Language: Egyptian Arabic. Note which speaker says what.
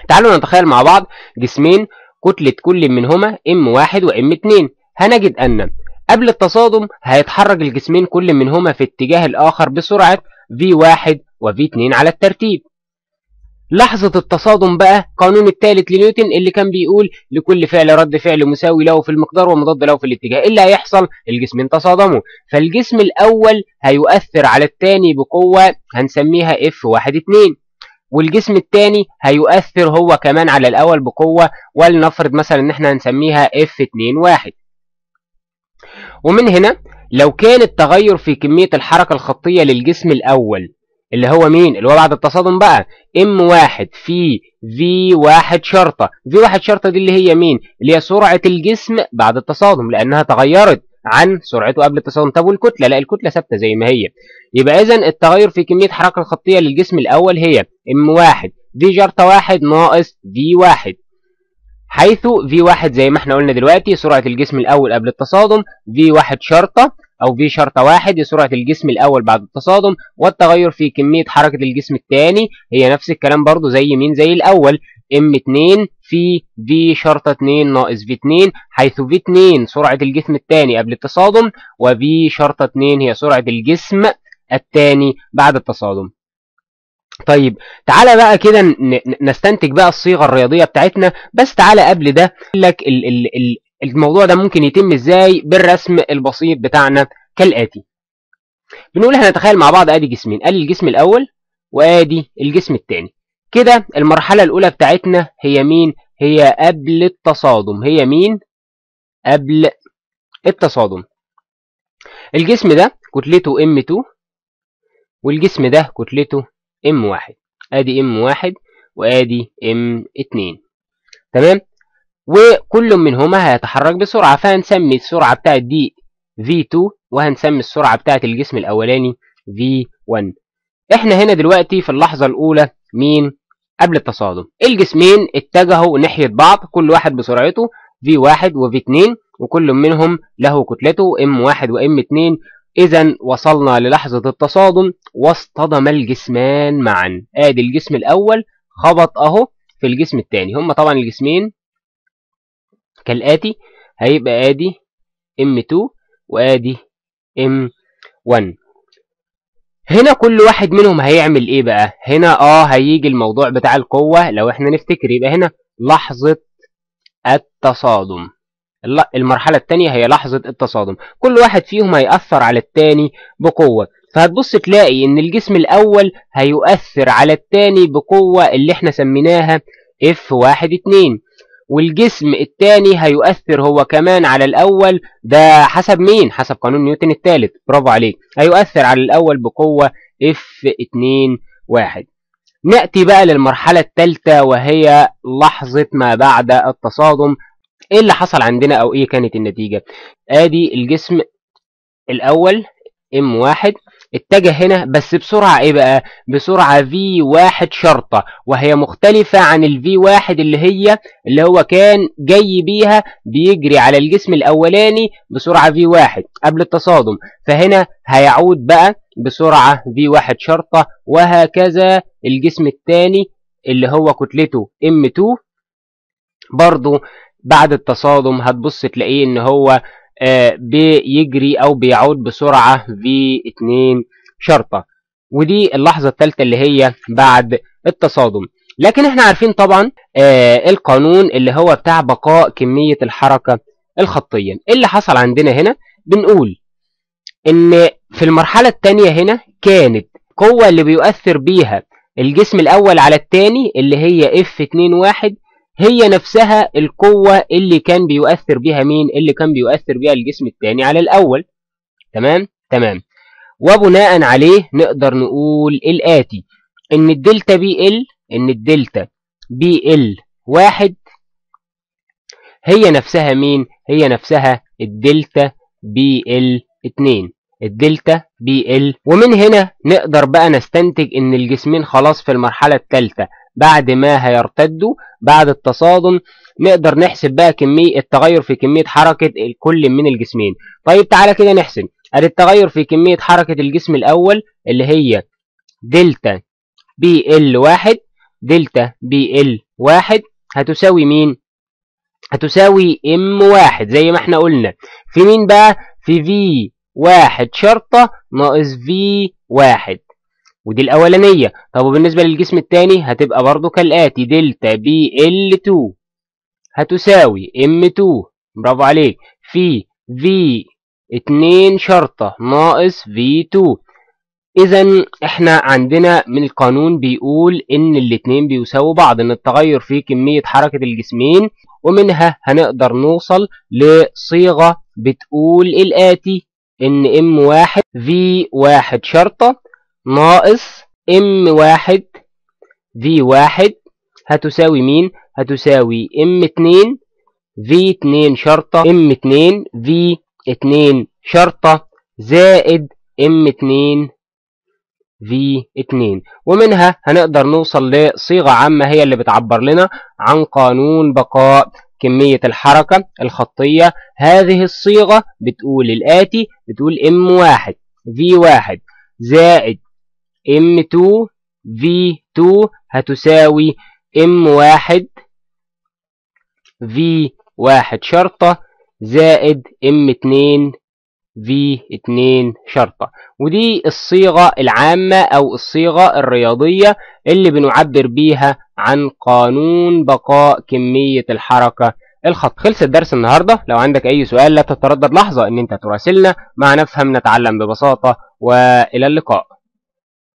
Speaker 1: تعالوا نتخيل مع بعض جسمين كتلة كل منهما M1 و M2 هنجد أن قبل التصادم هيتحرك الجسمين كل منهما في اتجاه الآخر بسرعة V1 و V2 على الترتيب لحظة التصادم بقى قانون الثالث لنيوتن اللي كان بيقول لكل فعل رد فعل مساوي له في المقدار ومضاد له في الاتجاه اللي هيحصل الجسمين تصادموا فالجسم الأول هيؤثر على الثاني بقوة هنسميها F1 2 والجسم الثاني هيؤثر هو كمان على الأول بقوة ولنفرض مثلا إن احنا هنسميها F2 1 ومن هنا لو كان التغير في كمية الحركة الخطية للجسم الأول اللي هو مين اللي هو بعد التصادم بقى ام واحد في في واحد شرطة في واحد شرطة دي اللي هي مين اللي هي سرعة الجسم بعد التصادم لأنها تغيرت عن سرعته قبل التصادم طب والكتلة لا الكتلة ثابتة زي ما هي يبقى إذا التغير في كمية الحركة الخطية للجسم الأول هي ام واحد في جرطة واحد ناقص في واحد حيث في واحد زي ما احنا قلنا دلوقتي سرعة الجسم الأول قبل التصادم في واحد شرطة أو في شرطة واحد سرعة الجسم الأول بعد التصادم والتغير في كمية حركة الجسم الثاني هي نفس الكلام برضو زي مين زي الأول M2 في في شرطة 2 ناقص في 2 حيث في 2 سرعة الجسم الثاني قبل التصادم وفي شرطة 2 هي سرعة الجسم الثاني بعد التصادم طيب تعالى بقى كده نستنتج بقى الصيغه الرياضيه بتاعتنا بس تعالى قبل ده لك ال ال ال الموضوع ده ممكن يتم ازاي بالرسم البسيط بتاعنا كالاتي بنقول هنتخيل مع بعض ادي جسمين ادي الجسم الاول وادي الجسم الثاني كده المرحله الاولى بتاعتنا هي مين هي قبل التصادم هي مين قبل التصادم الجسم ده كتلته M2 والجسم ده كتلته M1 ادي M1 وادي M2 تمام وكل منهما هيتحرك بسرعة فهنسمي السرعة بتاعت دي V2 وهنسمي السرعة بتاعت الجسم الأولاني V1 احنا هنا دلوقتي في اللحظة الأولى مين قبل التصادم الجسمين اتجهوا ناحية بعض كل واحد بسرعته V1 و V2 وكل منهم له كتلته M1 و M2 إذا وصلنا للحظة التصادم واصطدم الجسمان معا ادي الجسم الأول خبط أهو في الجسم الثاني هما طبعا الجسمين كالآتي هيبقى ادي M2 وادي M1 هنا كل واحد منهم هيعمل ايه بقى هنا اه هيجي الموضوع بتاع القوة لو احنا نفتكر يبقى هنا لحظة التصادم المرحلة الثانية هي لحظة التصادم كل واحد فيهم هيأثر على الثاني بقوة فهتبص تلاقي ان الجسم الاول هيؤثر على الثاني بقوة اللي احنا سميناها F12 والجسم الثاني هيؤثر هو كمان على الاول ده حسب مين حسب قانون نيوتن الثالث برافو عليك هيؤثر على الاول بقوة F21 نأتي بقى للمرحلة الثالثة وهي لحظة ما بعد التصادم ايه اللي حصل عندنا او ايه كانت النتيجة ادي الجسم الاول M1 اتجه هنا بس بسرعة ايه بقى بسرعة V1 شرطة وهي مختلفة عن ال V1 اللي هي اللي هو كان جاي بيها بيجري على الجسم الاولاني بسرعة V1 قبل التصادم فهنا هيعود بقى بسرعة V1 شرطة وهكذا الجسم الثاني اللي هو كتلته M2 برضو بعد التصادم هتبص تلاقيه ان هو آه بيجري او بيعود بسرعة V2 شرطة ودي اللحظة الثالثة اللي هي بعد التصادم لكن احنا عارفين طبعا آه القانون اللي هو بتاع بقاء كمية الحركة الخطية اللي حصل عندنا هنا بنقول ان في المرحلة الثانية هنا كانت قوة اللي بيؤثر بيها الجسم الاول على الثاني اللي هي F21 هي نفسها القوة اللي كان بيؤثر بيها مين اللي كان بيؤثر بيها الجسم الثاني على الأول تمام تمام وبناء عليه نقدر نقول الآتي إن الدلتا بي ال إن الدلتا بي ال واحد هي نفسها مين هي نفسها الدلتا بي ال اتنين الدلتا بي ال ومن هنا نقدر بقى نستنتج ان الجسمين خلاص في المرحلة الثالثة بعد ما هيرتدوا بعد التصادم نقدر نحسب بقى كمية التغير في كمية حركة كل من الجسمين طيب تعالى كده نحسب ادي التغير في كمية حركة الجسم الأول اللي هي دلتا بي ال واحد دلتا بي ال واحد هتساوي مين هتساوي ام واحد زي ما احنا قلنا في مين بقى في في واحد شرطة ناقص في واحد ودي الأولانية طب وبالنسبة للجسم الثاني هتبقى برضو كالآتي دلتا بي ال 2 هتساوي ام 2 برافو عليك في في 2 شرطة ناقص في 2 إذا إحنا عندنا من القانون بيقول إن الاتنين بيساووا بعض إن التغير في كمية حركة الجسمين ومنها هنقدر نوصل لصيغة بتقول الآتي إن ام واحد في واحد شرطة ناقص ام واحد في واحد هتساوي مين؟ هتساوي ام اتنين في اتنين شرطة ام اتنين في اتنين شرطة زائد ام اتنين في 2 ومنها هنقدر نوصل لصيغة عامة هي اللي بتعبر لنا عن قانون بقاء كمية الحركة الخطية هذه الصيغة بتقول الآتي بتقول M1 V1 زائد M2 V2 هتساوي M1 V1 شرطة زائد M2 في 2 شرطة ودي الصيغة العامة أو الصيغة الرياضية اللي بنعبر بيها عن قانون بقاء كمية الحركة الخط خلص الدرس النهاردة لو عندك أي سؤال لا تتردد لحظة أن أنت تراسلنا مع نفهم نتعلم ببساطة وإلى اللقاء